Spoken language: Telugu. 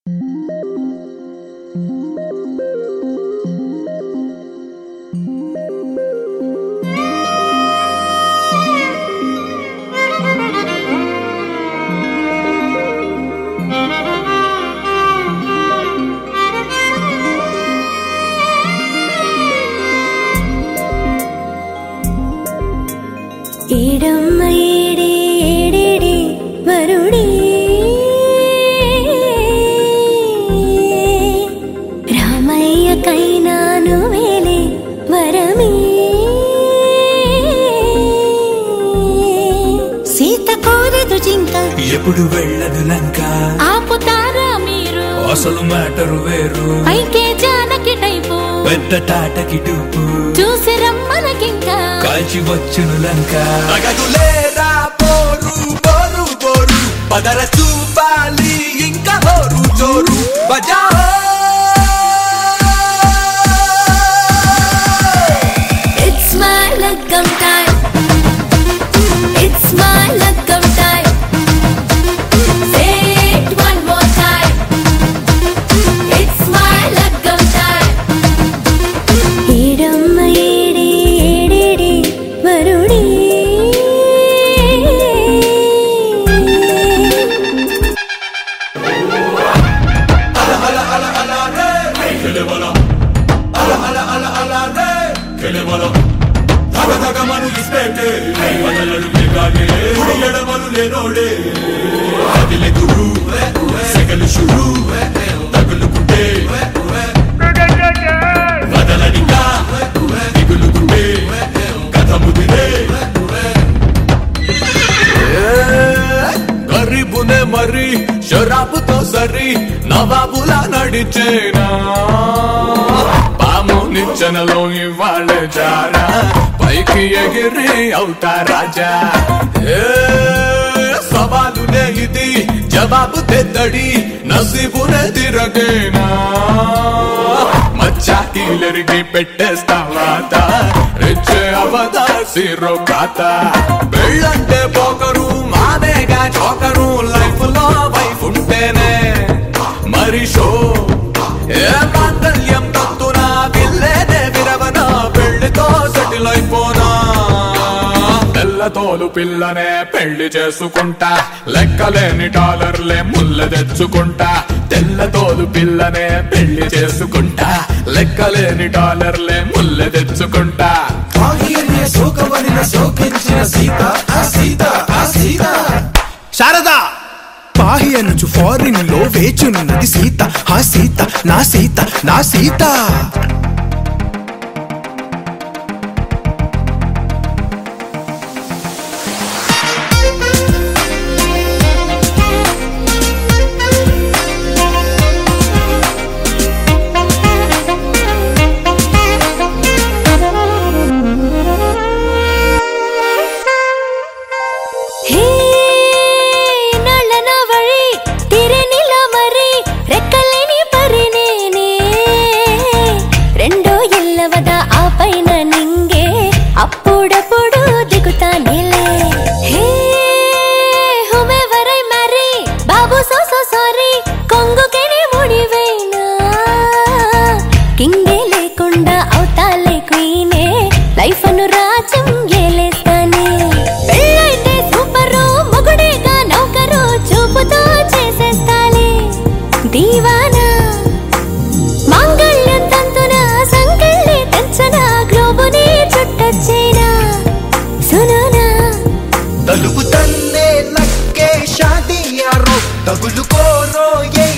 ఏడమ్మ ఏడే ఏడేడే వరుడే రామయ్యకైనా నువ్వేలే వరమే సీత కోరదు జింక ఎప్పుడు వెళ్ళదు లంక ఆపుతారా మీరు అసలు మ్యాటరు వేరు పైకే జానకి టైపు పెద్ద తాటకి టూపు చూసి రమ్మనకింకా కాల్చి వచ్చును లంక తగదులేరా పోరు పోరు పోరు పదర చూపాలి ఇంకా హోరు జోరు బజా It's my lagam time. It's my lagam time. Say it one more time. It's my lagam time. ఏడమ్మ ఏడే ఏడేడే వరుడే ధగధగమను ఇస్పెట్టే వదలడు ఎగాగే ఎడమలు లేనోడే కదిలే గురు సెగలు షురు తగులుకుంటే వదలడిగా దిగులుకుంటే కథ ముదిరే గరీబునే మరి షరాబుతో సరి నవాబులా నడిచేనా పాము నిచ్చెనలో ఇవాళ జారా పైకి ఎగిరి అవుతా రాజా ఏ, సవాలునే ఇది జవాబు తెద్దడి నసీబునే తిరగేనా మచ్చాకిలరికి పెట్టేస్తావాత రెచ్చే అవదా సిరో కాత పెళ్ళంటే పోకరు మాదేగా చోకరు లైఫ్ లో వైఫ్ ఉంటేనే మరి షో ఏ మాంగళ్యం తత్తునా పిల్లేనే విరవన పెళ్లితో సెటిల్ అయిపోనా తెల్లతోలు పిల్లనే పెళ్లి చేసుకుంటా లెక్కలేని డాలర్లే ముల్ల తెచ్చుకుంటా తెల్లతోలు పిల్లనే పెళ్లి చేసుకుంటా లెక్కలేని డాలర్లే ముల్ల తెచ్చుకుంటా భాగ్యన్య శోకవనిన శోకించిన సీత ఆ సీత ఆ సీత శారదా పాహి అనుచు ఫారిన్ లో వేచున్నది సీత ఆ సీత నా సీత నా సీత ಹೇ ನಳ್ಳನ ಬಳಿ ತಿರೆನಿಲ ಮರಿ రెక్కలేని పరినేనే రెండో ఎల్లవద ఆ పైన నింగే అప్పుడప్పుడు దిగుతానేలే హే హుమెవరై మరి బాబు సో సో సారీ కొంగుకెనే ముడివైనా కింగే లేకుండా అవుతాలే క్వీనే లైఫ్ అను రాజ్యం ఏలేస్తానే పెళ్ళైతే సూపరు మొగుడేగా నౌకరు చూపుతో చేసేస్తాలే దీవానా మాంగళ్యం తంతున సంకల్లి తెచ్చన గ్లోబుని చుట్టొచ్చేనా సునునా తలుపు తన్నే నక్కే షాదియారో తగులుకోరో ఏ